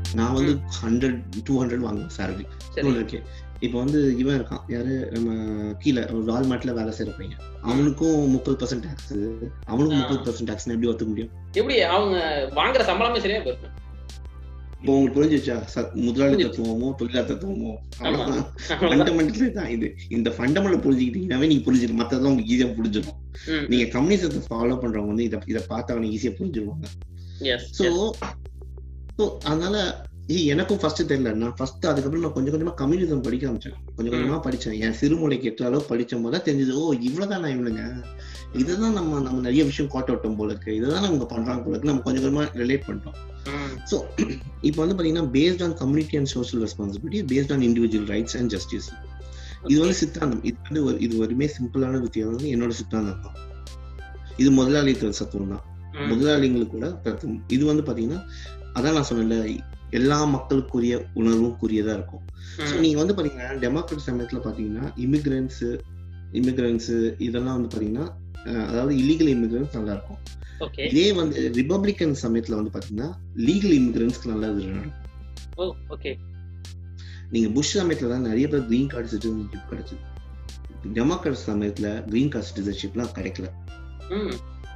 நான் வந்து hundred two hundred வாங்குவேன் சேலரி டூ சரி ஹண்ட்ரட் கே இப்போ வந்து இவன் இருக்கான் யாரு நம்ம கீழே ஒரு வால்மார்ட்ல வேலை செய்யற பையன் அவனுக்கும் முப்பது பர்சன்ட் டேக்ஸ் அவனுக்கும் ஆ. முப்பது பர்சன்ட் டேக்ஸ் எப்படி ஒத்துக்க முடியும் எப்படி அவங்க வாங்குற சம்பளமே சரியா போயிருக்கு இப்போ உங்களுக்கு புரிஞ்சிச்சா ச- முதலாளி புரிஞ்சிச்சு. தத்துவமோ தொழிலாளர் தத்துவமோ ஆமா. அவ்வளவுதான் அவ்வளவுதான். ஃபண்டமெண்டலே தான் இது இந்த ஃபண்டமெண்டல் புரிஞ்சுக்கிட்டீங்கன்னாவே நீங்க புரிஞ்சிடும் மத்ததெல்லாம் உங்களுக்கு ஈஸியா புரிஞ்சிடும் ம், நீங்க கம்யூனிசத்தை ஃபாலோ பண்றவங்க வந்து இதை இதை பார்த்து அவனை ஈஸியா புரிஞ்சிருவாங்க yes, ஸோ yes. ஸோ அதனால இது எனக்கும் ஃபர்ஸ்ட் தெரியல நான் ஃபர்ஸ்ட் அதுக்கப்புறம் நான் கொஞ்சம் கொஞ்சமா கம்யூனிசம் படிக்க ஆரம்பிச்சேன் கொஞ்சம் கொஞ்சமா படிச்சேன் என் சிறுமொழிக்கு எட்டு அளவு படிச்ச போது தான் தெரிஞ்சது ஓ இவ்வளவுதான் நான் இவனுங்க இதுதான் நம்ம நம்ம நிறைய விஷயம் கோட்டை விட்டோம் போல இருக்கு இதுதான் அவங்க பண்றாங்க போல இருக்கு நம்ம கொஞ்சம் கொஞ்சமா ரிலேட் பண்ணிட்டோம் ம், ஸோ இப்போ வந்து பாத்தீங்கன்னா based on community and social responsibility based on individual rights and justice இது வந்து சித்தாந்தம் இது வந்து ஒரு இது ஒருமே சிம்பிளான வித்தியாசம் வந்து என்னோட சித்தாந்தம் தான் இது முதலாளித்துவ சத்துவம் தான் ம், முதலாளிங்களுக்கு கூட தத்துவம் இது வந்து பாத்தீங்கன்னா அதான் நான் சொன்னேன்ல எல்லா மக்களுக்குரிய உணர்வும் கூறியதா இருக்கும் ஸோ ம், நீங்க வந்து பாத்தீங்கன்னா டெமோக்ராட் சமயத்துல பாத்தீங்கன்னா இமிகிரன்ஸ் இமிகிரன்ஸ் இதெல்லாம் வந்து பாத்தீங்கன்னா அஹ், அதாவது இல்லீகல் இமிகிரன்ஸ் நல்லா இருக்கும் okay. இதே வந்து ரிபப்ளிகன் சமயத்துல வந்து பாத்தீங்கன்னா லீகல் இமிகிரன்ஸ்க்கு நல்லா இது நடக்கும் ஓ, okay. நீங்க புஷ் சமயத்துல தான் நிறைய பேர் கிரீன் கார்டு சிட்டிசன்ஷிப் கிடைச்சது டெமோக்ராட் சமயத்துல கிரீன் கார்டு சிட்டிசன்ஷிப்லாம் கிடைக்கல ம்,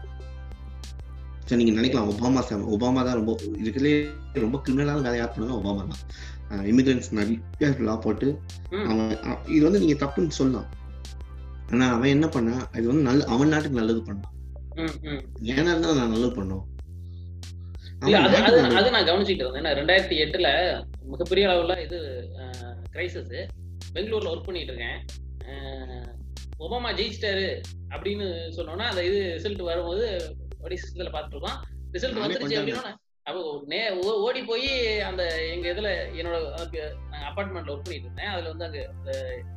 சரி நீங்க நினைக்கலாம் ஒபாமா சார் ஒபாமா தான் ரொம்ப இதுக்குள்ளே ரொம்ப கிரிமினலான வேலை யார் பண்ணாலும் ஒபாமா தான் இமிகிரன்ஸ் நிறைய லா போட்டு ம், அவன் அ- இது வந்து நீங்க தப்புன்னு சொல்லலாம் ஆனா அவன் என்ன பண்ணான் இது வந்து நல்ல அவன் நாட்டுக்கு நல்லது பண்ணான் ம், ம். ஏன்னா இருந்தா நான் நல்லது பண்ணோம் இல்ல அவன் அது அது நாட்டுக்கு நல்லது. அது நான் கவனிச்சுட்டு இருந்தேன் ஏன்னா ரெண்டாயிரத்தி எட்டுல மிகப்பெரிய அளவுல இது கிரைசிஸ் பெங்களூர்ல ஒர்க் பண்ணிட்டு இருக்கேன் அஹ், ஒபாமா ஜெயிச்சிட்டாரு அப்படின்னு சொன்னோன்னா அந்த இது ரிசல்ட் வரும்போது ஒடிசத்துல பார்த்துட்டு இருக்கோம் ரிசல்ட் நானே வந்துருச்சு கொஞ்சம் அப்படின்னா அப்போ நே ஓ- ஓடி போய் அந்த எங்க இதுல என்னோட அபார்ட்மெண்ட்ல ஒர்க் பண்ணிட்டு இருந்தேன் அதுல வந்து அங்க அந்த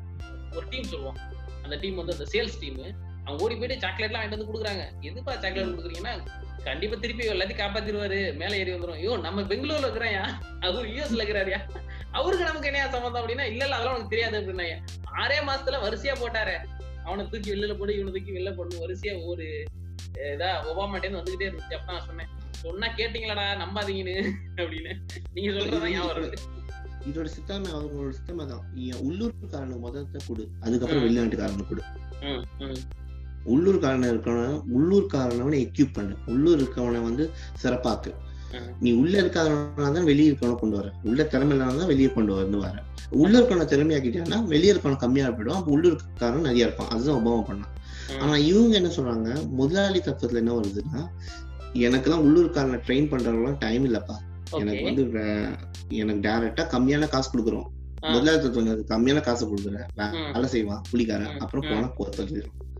ஒரு டீம் சொல்லுவோம் அந்த டீம் வந்து அந்த சேல்ஸ் டீம் அவங்க ஓடி போயிட்டு சாக்லேட்லாம் வாங்கிட்டு வந்து கொடுக்குறாங்க எதுப்பா சாக்லேட் கொடுக்குறீங்கன்னா கண்டிப்பா திருப்பி எல்லாத்தையும் காப்பாத்திடுவாரு மேல ஏறி வந்துரும் ஐயோ நம்ம பெங்களூர்ல இருக்கிறாயா அவரு யூஎஸ்ல இருக்கிறாரியா அவருக்கு நமக்கு என்ன சம்பந்தம் அப்படின்னா இல்ல இல்ல அதெல்லாம் உனக்கு தெரியாது அப்படின்னா ஆறே மாசத்துல வரிசையா போட்டாரு அவனை தூக்கி வெளியில போடு இவனை தூக்கி வெளில போடணும் வரிசையா ஒரு அஹ், இதா ஒபாமாட்டேன்னு வந்துகிட்டே இருந்துச்சு அப்ப நான் சொன்னேன் சொன்னா கேட்டீங்களாடா நம்பாதீங்கன்னு அப்படின்னு நீங்க சொல்றதான் ஞாபகம் வருது இதோட சித்தமே அவங்களோட சித்தமே தான் நீ உள்ளூர்காரனுக்கு முதல்ல கொடு அதுக்கப்புறம் ம். வெளிநாட்டுக்காரனுக்கு கொடு ம், ம், உள்ளூர்காரன் இருக்கவன உள்ளூர்காரனவனை எக்யூப் பண்ணு உள்ளூர் இருக்கவனை வந்து சிறப்பாக்கு ம். நீ உள்ள இருக்காதவனா தான் வெளியே இருக்கவனை கொண்டு வர உள்ள திறமை இல்லாம தான் வெளியே கொண்டு வந்து வர உள்ள இருக்கவனை திறமையாக்கிட்டான்னா வெளியே இருக்கவன கம்மியா போயிடும் அப்ப உள்ள இருக்காரன் நிறைய இருப்பான் அதுதான் ஒபாமா பண்ணான் ம். ஆனா இவங்க என்ன சொல்றாங்க முதலாளி தத்துவத்துல என்ன வருதுன்னா எனக்கெல்லாம் உள்ளூர்காரனை ட்ரெயின் பண்றவங்களாம் டைம் இல்லப்பா எனக்கு Okay. வந்து வே- எனக்கு டைரக்டா கம்மியான காசு கொடுக்குறோம் ஆ. முதலாளி தத்துவம் என்னது? கம்மியான காசு கொடுக்குறேன் ம். வேலை செய்வான் புலிக்காரன் ம். அப்புறம் ம். போனா போறது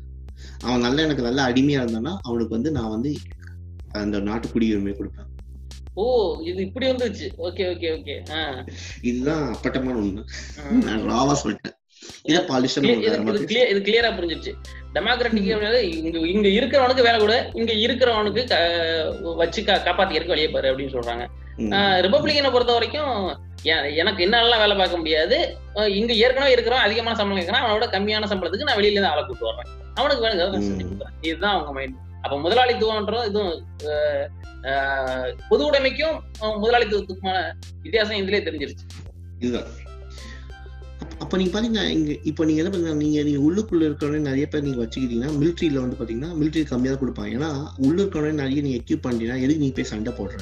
அவன் நல்ல எனக்கு நல்ல அடிமையா இருந்தானா அவனுக்கு வந்து நான் வந்து அந்த நாட்டு குடியுரிமை கொடுப்பேன் ஓ இது இப்படி வந்துச்சு ஓகே ஓகே ஓகே இதுதான் அப்பட்டமான உண்மை நான் ராவா சொல்லிட்டேன் இதை பாலிஷன் இது clear- இது கிளியரா புரிஞ்சிருச்சு டெமோக்ராட்டிக் இங்க இங்க இருக்கிறவனுக்கு வேலை கூட இங்க இருக்கிறவனுக்கு க- வச்சு கா- காப்பாத்திக்கிறதுக்கு வெளியே பாரு அப்படின்னு சொல்றாங்க ரிபப்ளிகனை பொறுத்த வரைக்கும் எ- எனக்கு என்னால வேலை பார்க்க முடியாது அஹ் இங்க ஏற்கனவே இருக்கிறவன் அதிகமான சம்பளம் கேட்கறான் அவனோட கம்மியான சம்பளத்துக்கு நான் வெளியில இருந்து ஆளை கூட்டு வர்றேன் அவனுக்கு வேணுங்க நான் செஞ்சு ம். கொடுக்குறேன். இதுதான் அவங்க மைண்ட் அப்ப முதலாளித்துவம்ன்றது இதுவும் அஹ், அஹ், பொது உடைமைக்கும் அஹ், முதலாளித்துவத்துக்குமான வித்தியாசம் இதுலயே தெரிஞ்சிருச்சு இதுதான் அப்ப- அப்ப நீங்க பாத்தீங்கன்னா இங்க இப்ப நீங்க என்ன பண்ணீங்க நீங்க நீங்க உள்ளுக்குள்ள இருக்கிறவங்க நிறைய பேர் நீங்க வச்சுக்கிட்டீங்கன்னா மிலிட்ரியில வந்து பாத்தீங்கன்னா மிலிட்ரி கம்மியா தான் கொடுப்பாங்க ஏன்னா உள்ள இருக்கிறவங்க நிறைய நீங்க எக்யூப் பண்ணிட்டீங்கன்னா எதுக்கு நீ போய் சண்டை போடுற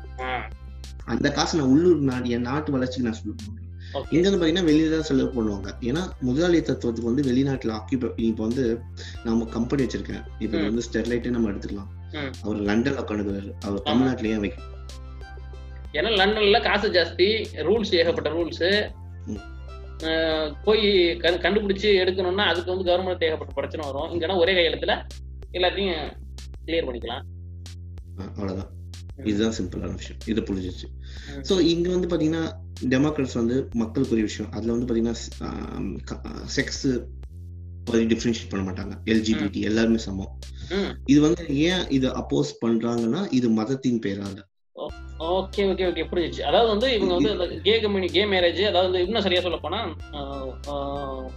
அந்த காசு நான் உள்ளூர் நாடு என் நாட்டு வளர்ச்சிக்கு நான் சொல்லுவேன் ஓகே இங்க வந்து பாத்தீங்கன்னா வெளியில தான் செலவு பண்ணுவாங்க ஏன்னா முதலாளி தத்துவத்துக்கு வந்து வெளிநாட்டுல ஆக்கியூபை இப்போ வந்து நம்ம கம்பெனி வச்சிருக்கேன் இப்போ இது ம். வந்து ஸ்டெர்லைட்டே நம்ம எடுத்துக்கலாம் ம். அவர் லண்டன்ல உட்காந்துக்கிறாரு அவர் ஆமா. தமிழ்நாட்டிலேயே வைக்கும் ஏன்னா லண்டன்ல காசு ஜாஸ்தி ரூல்ஸ் ஏகப்பட்ட ரூல்ஸ் ம். போய் கண்- கண்டுபிடிச்சு எடுக்கணும்னா அதுக்கு வந்து கவர்மெண்ட் ஏகப்பட்ட பிரச்சனை வரும் இங்கன்னா ஒரே கையெழுத்துல எல்லாத்தையும் கிளியர் பண்ணிக்கலாம் அவ்வளவுதான் ம். இதுதான் சிம்பிளான விஷயம் இது புரிஞ்சிச்சு ம். ஸோ இங்க வந்து பாத்தீங்கன்னா டெமோக்ராட்ஸ் வந்து மக்களுக்குரிய விஷயம் அதுல வந்து பாத்தீங்கன்னா செக்ஸ் டிஃபரன்ஷியேட் பண்ண மாட்டாங்க எல்ஜிபிடி எல்லாருமே சமம் ம். இது வந்து ஏன் இது அப்போஸ் பண்றாங்கன்னா இது மதத்தின் பேரால ஓகே ஓகே ஓகே புரிஞ்சிச்சு அதாவது வந்து இவங்க வந்து அந்த கே கம்யூனி கே மேரேஜ் அதாவது இன்னும் சரியா சொல்ல போனா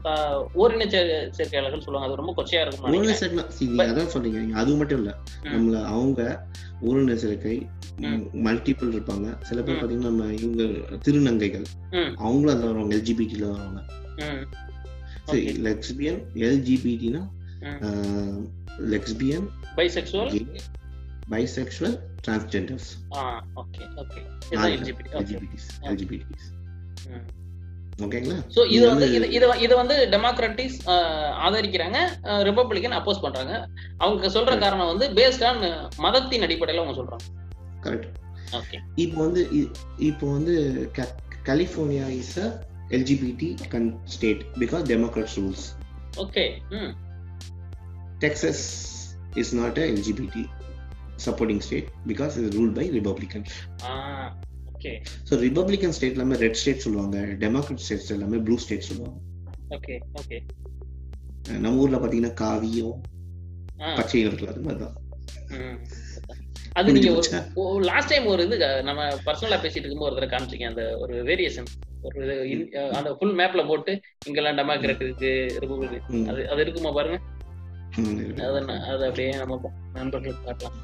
த- ஓரின சேர்- சேர்க்கையாளர்கள் சொல்லுவாங்க அது ரொம்ப கொச்சையா இருக்கும் ஊழல் சேர்க்கை see, நீங்க அதான் சொன்னீங்க நீங்க அது மட்டும் இல்ல ம். நம்மள அவங்க ஊழல் சேர்க்கை ம். மல்டிபிள் இருப்பாங்க சில பேர் ம். பாத்தீங்கன்னா நம்ம இவங்க திருநங்கைகள் ம். அவங்களும் அதுல வருவாங்க எல்ஜிபிடில வருவாங்க சரி Okay. லெக்ஸ்பியன் எல்ஜிபிடினா ம். Lesbian bisexual bisexual transgenders ah okay okay இதுதான் எல்ஜிபிடி ஓகே எல்ஜிபிடிஸ் எல்ஜிபிடிஸ் ம். ஓகேங்களா சோ இது இது வந்து வந்து- இது இது இது வந்து டெமோக்ராட்டிக்ஸ் ஆதரிக்கிறாங்க ரிபப்ளிகன் அப்போஸ் பண்றாங்க அவங்க சொல்ற Correct. காரணம் வந்து பேஸ்ட் ஆன் மதத்தின் அடிப்படையில அவங்க சொல்றாங்க கரெக்ட் ஓகே இப்போ வந்து இ- இப்போ வந்து California is a LGBT gun state because democrats rules okay hmm Texas is not a LGBT supporting state because it's ruled by Republican. Ah okay so republican state எல்லாமே ரெட் ஸ்டேட் சொல்லுவாங்க democrat states எல்லாமே blue state சொல்லுவாங்க okay okay ah நம்ம ஊர்ல பாத்தீங்கன்னா காவியும் ஆ பச்சையும் இருக்குல்ல அது மாதிரி தான் ம். அது நீங்க புரிஞ்சு ஒரு லாஸ்ட் டைம் ஒரு இது அஹ், நம்ம பர்சனலா பேசிட்டு இருக்கும்போது ஒரு தடவை காமிச்சீங்க அந்த ஒரு வேரியேஷன் ஒரு இது இன்- அஹ், அந்த ஃபுல் மேப்ல போட்டு இங்கெல்லாம் டெமோக்ராட் இருக்கு ரிபப்ளிக் ம், அது அது இருக்குமா பாருங்க ம், இருக்கு. அதை ந- அதை அப்படியே நம்ம நண்பர்களுக்கு காட்டலாம்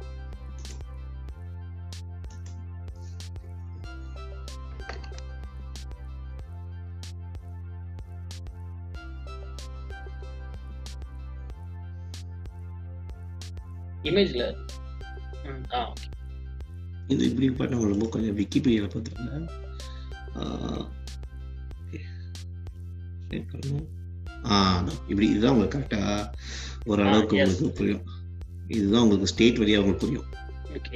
இமேஜ்ல ஆ இது இப்படி பார்த்தா ரொம்ப கொஞ்சம் விக்கிபீடியால பார்த்துருந்தேன் ஆ அதான். இப்படி இதுதான் உங்களுக்கு கரெக்டா ஓரளவுக்கு yes. உங்களுக்கு புரியும் இதுதான் உங்களுக்கு ஸ்டேட் வழியா உங்களுக்கு புரியும் ஓகே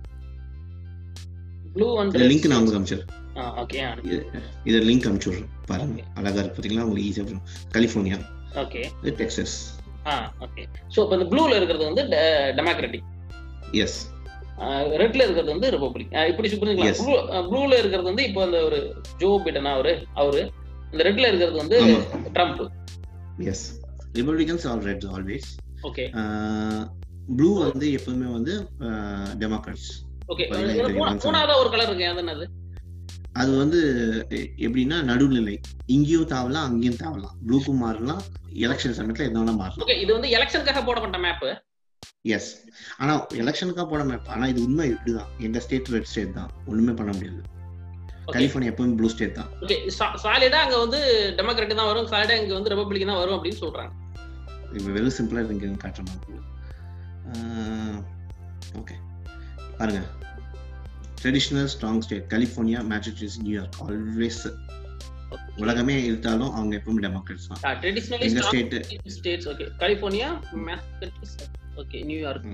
ப்ளூ வந்து இந்த லிங்க் நான் உங்களுக்கு அனுப்பிச்சிடுறேன் ஆ ஓகே இதை லிங்க் அனுப்பிச்சு விட்றேன் பாருங்க அழகா இருக்கு பார்த்தீங்களா உங்களுக்கு ஈஸியாக புரியும் கலிஃபோர்னியா ஓகே இது டெக்ஸஸ் ஆ ஓகே சோ இப்போ இந்த ப்ளூல இருக்கிறது வந்து டெமோக்ராட்டிக் எஸ் ரெட்ல இருக்கிறது வந்து ரிபப்ளிக் இப்படி Yes. புரிஞ்சுக்கலாம் ப்ளூல இருக்கிறது வந்து இப்போ அந்த ஒரு ஜோ பிடன் அவரு அவரு இந்த ரெட்ல இருக்கிறது வந்து ஆமா Trump yes republicans all red always okay blue வந்து எப்பவுமே வந்து டெமோக்ராட்ஸ் ஓகே பதினேழு தெரியும். மூணாவதா ஒரு கலர் இருக்கு அது என்னது அது வந்து எ- எப்படின்னா நடுநிலை இங்கேயும் தாவலாம் அங்கேயும் தாவலாம் ப்ளூக்கும் மாறலாம் எலெக்ஷன் சமயத்துல எந்த வேணா மாறலாம் ஓகே இது வந்து எலெக்ஷனுக்காக போடப்பட்ட மேப் எஸ் ஆனா எலெக்ஷனுக்காக போட மேப் ஆனா இது உண்மை இப்படிதான் எங்க ஸ்டேட் ரெட் ஸ்டேட் தான் ஒண்ணுமே பண்ண முடியாது கலிஃபோர்னியா எப்பவுமே ப்ளூ ஸ்டேட் தான் ஓகே சாலிடா அங்க வந்து டெமோக்ராட் தான் வரும் சாலிடா இங்க வந்து ரிபப்ளிக் தான் வரும் அப்படின்னு சொல்றாங்க இப்போ வெறும் சிம்பிளா இங்க காட்டுற மாதிரி ஓகே பாருங்க traditional strong state California Massachusetts New York always உலகமே இருந்தாலும் அவங்க எப்பவுமே டெமோக்ராட்ஸ் தான் ட்ரெடிஷனலி எங்க state states okay California Massachusetts okay New York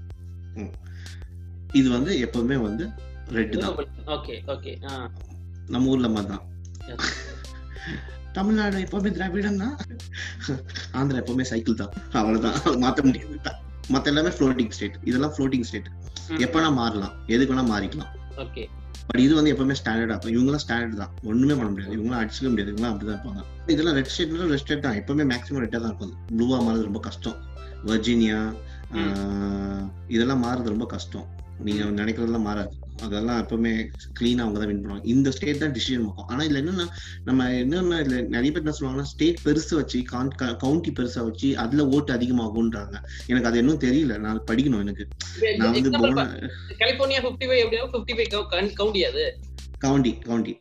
இது வந்து எப்பவுமே வந்து ரெட் தான் ஓகே ஓகே ஆ நம்ம ஊர்ல மாதிரி தான் Yes. தமிழ்நாடு எப்பவுமே திராவிடம் தான் ஆந்திரா எப்பவுமே சைக்கிள் தான் அவ்வளவுதான் மாத்த முடியாது மத்த எல்லாமே ஃப்ளோட்டிங் ஸ்டேட் இதெல்லாம் ஃப்ளோட்டிங் ஸ்டேட் எப்பனா மாறலாம் எதுக்கு வேணா மாறிக்கலாம் ஓகே பட் இது வந்து எப்பவுமே ஸ்டாண்டர்டா இருக்கும் இவங்கலாம் ஸ்டாண்டர்ட் தான் ஒண்ணுமே பண்ண முடியாது இவங்களாம் அடிச்சுக்க முடியாது இவங்களாம் அப்படிதான் இருப்பாங்க இதெல்லாம் ரெட் ஸ்டேட்னா ரெட் ஸ்டேட் தான் எப்பவுமே மேக்ஸிமம் ரெட்டா தான் இருக்கும் ப்ளூவா மாறுறது ரொம்ப கஷ்டம் வர்ஜீனியா இதெல்லாம் மாறுறது ரொம்ப கஷ்டம் நீங்க நினைக்கிறதெல்லாம் மாறாது அதெல்லாம் எப்பவுமே கிளீனா அவங்க தான் வின் பண்ணுவாங்க இந்த ஸ்டேட் தான் டிசிஷன் இருக்கும் ஆனா இதுல என்னன்னா நம்ம என்னன்னா இதுல நிறைய பேர் என்ன சொல்லுவாங்கன்னா ஸ்டேட் பெருசு வச்சு கவுண்டி பெருசா வச்சு அதுல ஓட்டு அதிகமாகும்ன்றாங்க எனக்கு அது இன்னும் தெரியல நான் படிக்கணும் எனக்கு நான் வந்து போன கலிபோர்னியா 55 ஃபைவ் எப்படியா ஃபிஃப்டி ஃபைவ் கவுண்டி அது கவுண்டி கவுண்டி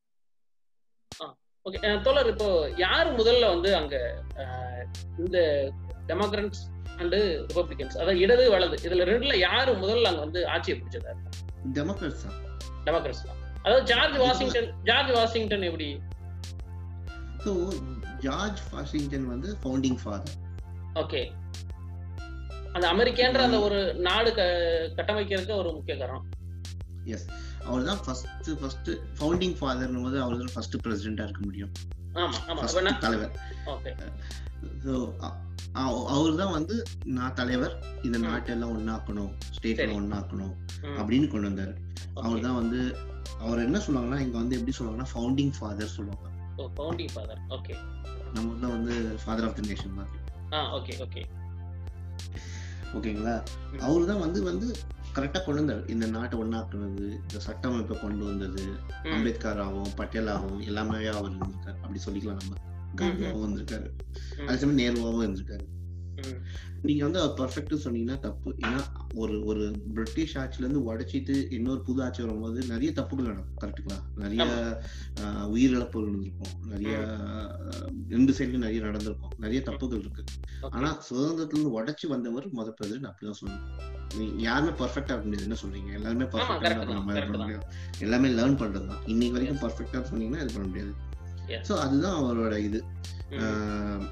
ஓகே தோழர் இப்போ யார் முதல்ல வந்து அங்க அஹ், இந்த டெமோக்ராட்ஸ் அண்ட் ரிபப்ளிகன்ஸ் அதாவது இடது வலது இதுல ரெண்டுல யாரு முதல்ல அங்க வந்து ஆட்சியை பிடிச்சதா டெமோக்ராட்ஸ் தான் டெமோக்ராட்ஸ் தான் அதாவது ஜார்ஜ் வாஷிங்டன் ஜார்ஜ் வாஷிங்டன் எப்படி ஸோ ஜார்ஜ் வாஷிங்டன் வந்து ஃபவுண்டிங் ஃபாதர் ஓகே அந்த அமெரிக்கான்ற அந்த ஒரு நாடு க- கட்டமைக்கிறதுக்கு ஒரு முக்கிய காரணம் எஸ் அவர் தான் ஃபர்ஸ்ட் ஃபர்ஸ்ட் ஃபவுண்டிங் ஃபாதர்னும் போது அவர் தான் ஃபர்ஸ்ட் பிரசிடென்டா இருக்க முடியும் ஆமா ஆமா அப்ப ஃபர்ஸ்ட் என்ன தலைவர் ஓகே ஸோ அவர் தான் வந்து நான் தலைவர் இந்த ம். நாட்டெல்லாம் ஒன்னாக்கணும் ஸ்டேட்ல சரி. ஒன்னாக்கணும் ம், அப்படின்னு கொண்டு வந்தாரு okay. அவர் தான் வந்து அவர் என்ன சொல்லுவாங்கன்னா இங்க வந்து எப்படி சொல்லுவாங்கன்னா ஃபவுண்டிங் ஃபாதர் சொல்லுவாங்க ஓ ஃபவுண்டிங் ஃபாதர் ஓகே நம்ம தான் வந்து ஃபாதர் ஆஃப் த நேஷன் மாதிரி ஆ ஓகே ஓகே ஓகேங்களா ம். அவர் தான் வந்து வந்து கரெக்டா கொண்டு வந்தார் இந்த நாட்டை ஒன்னாக்குனது இந்த சட்டமைப்பை கொண்டு வந்தது ம் அம்பேத்கர் ஆகும் பட்டேல் ஆகும் எல்லாமே அவர் இருந்திருக்கார் அப்படி சொல்லிக்கலாம் நம்ம காந்தியாவும் வந்திருக்காரு ம். அதே சமயம் நேருவாவும் இருந்திருக்காரு ம். நீங்க வந்து அவர் பர்ஃபெக்ட் சொன்னீங்கன்னா தப்பு ஏன்னா ஒரு ஒரு பிரிட்டிஷ் ஆட்சில இருந்து உடைச்சிட்டு இன்னொரு புது ஆட்சி வரும்போது நிறைய தப்புகள் நடக்கும் கரெக்டுங்களா நிறைய ஆஹ், உயிரிழப்புகள் இருந்திருக்கும் நிறைய ஆஹ், ரெண்டு சைட்லயும் நிறைய நடந்திருக்கும் நிறைய தப்புகள் இருக்கு Okay. ஆனா சுதந்திரத்துல இருந்து உடைச்சு வந்தவர் முத பிரசிடென்ட் அப்படிதான் சொல்லணும் நீங்க யாருமே பர்ஃபெக்டா இருக்க முடியாது என்ன சொல்றீங்க எல்லாருமே correct பர்ஃபெக்டா தான், நம்ம இது correct பண்ண தான். முடியாது எல்லாமே லேர்ன் பண்றதுதான் இன்னைக்கு வரைக்கும் பர்ஃபெக்டா சொன்னீங்கன்னா இது பண்ண முடியாது Yes. சோ அதுதான் அவரோட இது ம்.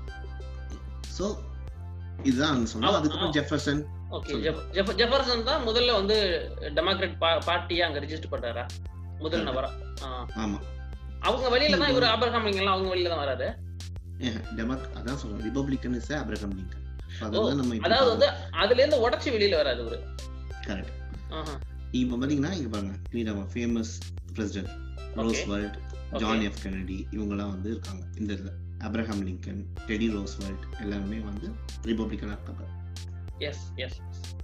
சோ இதுதான் அவங்க சொன்னோம் அவ- அதுக்கப்புறம் ஜெஃபர்சன் ஓகே சொல்லுங்க. ஜெஃப்- ஜெஃப்- ஜெஃபர்சன் தான் முதல்ல வந்து டெமோக்ராட் பார்ட்டியா அங்க ரெஜிஸ்டர் பண்றாரா முதல் Correct. நபரா ஆ. ஆமா அவங்க வழியில தான் இவர் ஆபரகாம் லிங்கன் அவங்க வழியில தான் வராரு டெமோக் அதான் சொல்றேன் ரிபப்ளிக்கன் இஸ் அப்ரஹாம் லிங்கன் அதெல்லாம் நம்ம அதாவது வந்து அதுல இருந்து உடைச்சு வெளியில வராது இவரு கரெக்ட் ஆஹா. இப்ப பாத்தீங்கன்னா இங்க பாருங்க நீங்க famous president Roosevelt John F Kennedy இவங்கெல்லாம் வந்து இருக்காங்க இந்த இதுல அப்ரஹாம் லிங்கன் டெடி ரோஸ்வெல்ட் எல்லாருமே வந்து ரிபப்ளிக்கனா இருக்காங்க எஸ் எஸ்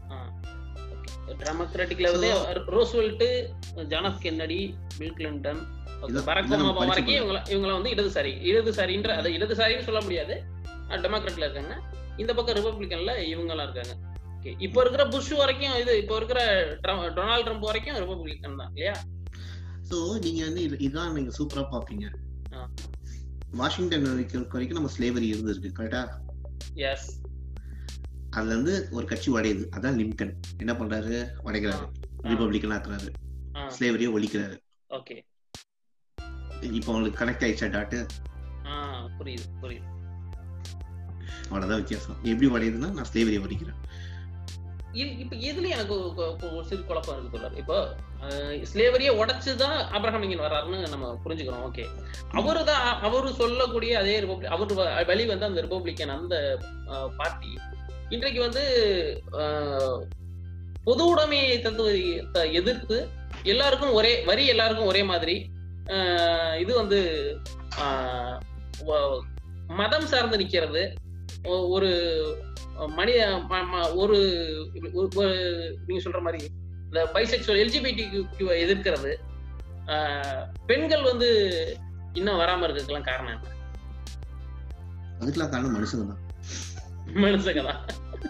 டெமோக்ராட்டிக்ல வந்து Roosevelt John F Kennedy Bill Clinton இதான் பராக் இதான் நம்ம ஒபாமா படிச்ச வரைக்கும் இவங்க இவங்கள வந்து இடதுசாரி இடதுசாரின்ற அதை இடதுசாரின்னு சொல்ல முடியாது டெமோக்ராட்ல இருக்காங்க இந்த பக்கம் ரிபப்ளிகன்ல இவங்கெல்லாம் இருக்காங்க Okay. இப்போ இருக்கிற புஷ் வரைக்கும் இது இப்போ இருக்கிற ட்ரம்- டொனால்ட் ட்ரம்ப் வரைக்கும் ரிபப்ளிகன் தான் இல்லையா சோ நீங்க வந்து இது- இதான் நீங்க சூப்பரா பாப்பீங்க ஆ. வாஷிங்டன் வரைக்கும் வரைக்கும் நம்ம ஸ்லேவரி இருந்திருக்கு கரெக்டா எஸ் அதுல இருந்து ஒரு கட்சி உடையுது அதான் லிம்கன் என்ன பண்றாரு உடைக்கிறாரு ரிபப்ளிக்கன் ஆக்குறாரு ஸ்லேவரியை ஒழிக்கிறாரு ஓகே இப்போ உங்களுக்கு கனெக்ட் ஆயிடுச்சா டாட்டு ஆ புரியுது புரியுது அவ்வளவுதான் வித்தியாசம் எப்படி உடையுதுன்னா நான் ஸ்லேவரியை ஒழிக்கிறேன் இ- இப்ப இதுல எனக்கு ஒரு கொ- ஒரு சிறு குழப்பம் இருக்கு தோழர் இப்போ ஸ்லேவரியை உடைச்சுதான் அப்ரஹாம் லிங்கன் வர்றாருன்னு நம்ம புரிஞ்சுக்கிறோம் ஓகே அவரு தான் அவரு சொல்லக்கூடிய அதே ரிபப்ளிக் அவரு வ- வழி வந்து அந்த ரிபப்ளிக்கன் அந்த பார்ட்டி இன்றைக்கு வந்து அஹ், பொது உடைமையை தத்துவத்தை எதிர்த்து எல்லாருக்கும் ஒரே வரி எல்லாருக்கும் ஒரே மாதிரி அஹ், இது வந்து அஹ், வ- மதம் சார்ந்து நிக்கிறது ஒ- ஒரு மனித ம- ம- ஒரு ஒரு- ஒரு நீங்க சொல்ற மாதிரி இந்த பைசெக்சுவல் எல்ஜிபிடி எதிர்க்கிறது ஆஹ், பெண்கள் வந்து இன்னும் வராம இருக்கிறதுக்கெல்லாம் காரணம் என்ன அதுக்கெல்லாம் காரணம் மனுஷங்க தான் மனுஷங்க தான்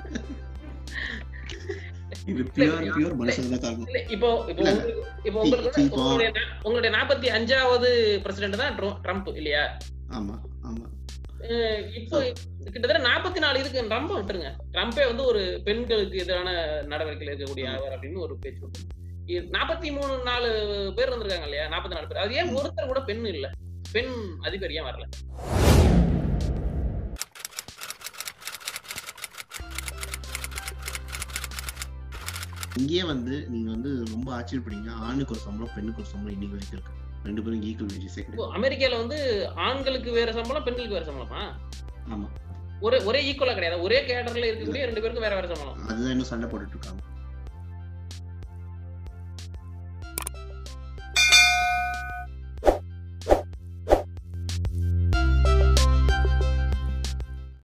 இது பியூர் பியூர் மனுஷங்க தான் காரணம் இல்ல, இப்போ இப்போ இல்ல. உங்களுக்கு இப்போ உங்களுக்கு வந்து இப்போ- உங்களுடைய நா- உங்களுடைய நாற்பத்தி அஞ்சாவது பிரசிடென்ட் தான் ட்ரோ- ட்ரம்ப் இல்லையா ஆமா ஆமா அஹ் இப்போ கிட்டத்தட்ட நாற்பத்தி நாலு இதுக்கு ட்ரம்ப் விட்டுருங்க ட்ரம்பே வந்து ஒரு பெண்களுக்கு எதிரான நடவடிக்கையில் இருக்கக்கூடிய அவர் அப்படின்னு ஒரு பேச்சு உண்டு நாற்பத்தி மூணு நாலு பேர் இருந்திருக்காங்க இல்லையா நாற்பத்தி நாலு பேர் அது ஏன் ஒருத்தர் கூட பெண் இல்ல பெண் அதிபர் ஏன் வரல இங்கேயே வந்து நீங்க வந்து ரொம்ப ஆச்சரியப்படுறீங்க ஆணுக்கு ஒரு சம்பளம் பெண்ணுக்கு ஒரு சம்பளம் இன்னைக்கு வரைக்கும் இருக்கு ரெண்டு பேரும் ஈக்குவல் வேஜஸே இப்போ கிடையாது அமெரிக்கால வந்து ஆண்களுக்கு வேற சம்பளம் பெண்களுக்கு வேற சம்பளமா ஆமா ஒரே ஒரே ஈக்குவலா கிடையாது ஒரே கேடர்ல இருக்கக்கூடிய ரெண்டு பேருக்கும் வேற வேற சம்பளம் அதுதான் இன்னும் சண்டை போட்டுட்டு இருக்காங்க